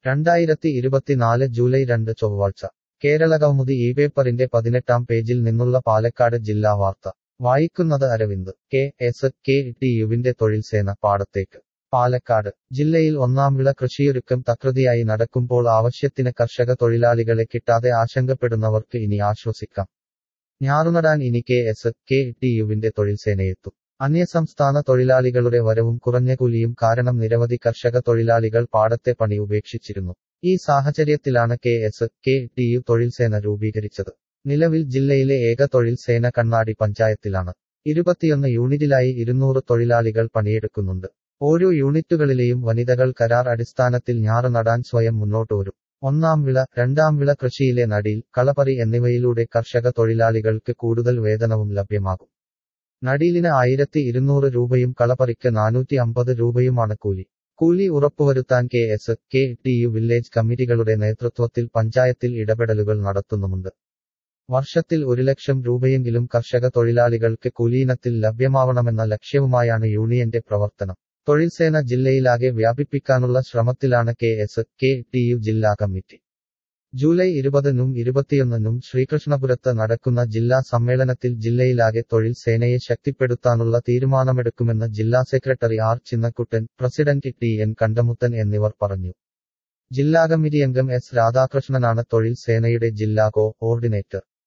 രണ്ടായിരത്തി ഇരുപത്തിനാല് ജൂലൈ രണ്ട് ചൊവ്വാഴ്ച കേരളകൗമുദി ഈ പേപ്പറിന്റെ പതിനെട്ടാം പേജിൽ നിന്നുള്ള പാലക്കാട് ജില്ലാ വാർത്ത വായിക്കുന്നത് Aravind K S K T യുവിന്റെ തൊഴിൽസേന പാടത്തേക്ക് പാലക്കാട് ജില്ലയിൽ ഒന്നാം വിള കൃഷിയൊരുക്കം തകൃതിയായി നടക്കുമ്പോൾ ആവശ്യത്തിന് കർഷക തൊഴിലാളികളെ കിട്ടാതെ ആശങ്കപ്പെടുന്നവർക്ക് ഇനി ആശ്വസിക്കാം ഞാറുനടാൻ ഇനി കെ എസ് കെ ടി യുവിന്റെ തൊഴിൽസേനയെത്തും അന്യസംസ്ഥാന തൊഴിലാളികളുടെ വരവും കുറഞ്ഞ കൂലിയും കാരണം നിരവധി കർഷക തൊഴിലാളികൾ പാടത്തെ പണി ഉപേക്ഷിച്ചിരുന്നു ഈ സാഹചര്യത്തിലാണ് K S K T U തൊഴിൽസേന രൂപീകരിച്ചത് നിലവിൽ ജില്ലയിലെ ഏക തൊഴിൽ സേന കണ്ണാടി പഞ്ചായത്തിലാണ് ഇരുപത്തിയൊന്ന് യൂണിറ്റിലായി ഇരുന്നൂറ് തൊഴിലാളികൾ പണിയെടുക്കുന്നുണ്ട് ഓരോ യൂണിറ്റുകളിലെയും വനിതകൾ കരാർ അടിസ്ഥാനത്തിൽ ഞാറ് നടാൻ സ്വയം മുന്നോട്ട് വരും ഒന്നാം വിള രണ്ടാം വിള കൃഷിയിലെ നടിയിൽ കളപറി എന്നിവയിലൂടെ കർഷക തൊഴിലാളികൾക്ക് കൂടുതൽ വേതനവും ലഭ്യമാകും നടീലിന് ആയിരത്തി ഇരുന്നൂറ് രൂപയും കളപറിക്ക് നാനൂറ്റി അമ്പത് രൂപയുമാണ് കൂലി കൂലി ഉറപ്പുവരുത്താൻ K S K T U village കമ്മിറ്റികളുടെ നേതൃത്വത്തിൽ പഞ്ചായത്തിൽ ഇടപെടലുകൾ നടത്തുന്നുമുണ്ട് വർഷത്തിൽ ഒരു ലക്ഷം രൂപയെങ്കിലും കർഷക തൊഴിലാളികൾക്ക് കൂലിയിനത്തിൽ ലഭ്യമാവണമെന്ന ലക്ഷ്യവുമായാണ് യൂണിയന്റെ പ്രവർത്തനം തൊഴിൽസേന ജില്ലയിലാകെ വ്യാപിപ്പിക്കാനുള്ള ശ്രമത്തിലാണ് K S K T U ജില്ലാ കമ്മിറ്റി ജൂലൈ ഇരുപതിനും ഇരുപത്തിയൊന്നിനും ശ്രീകൃഷ്ണപുരത്ത് നടക്കുന്ന ജില്ലാ സമ്മേളനത്തിൽ ജില്ലയിലാകെ തൊഴിൽ സേനയെ ശക്തിപ്പെടുത്താനുള്ള തീരുമാനമെടുക്കുമെന്ന് ജില്ലാ secretary R Chinnakuttan president T N Kandamuthan എന്നിവർ പറഞ്ഞു ജില്ലാ കമ്മിറ്റി അംഗം എസ് രാധാകൃഷ്ണനാണ് തൊഴിൽ സേനയുടെ ജില്ലാ കോ ഓർഡിനേറ്റർ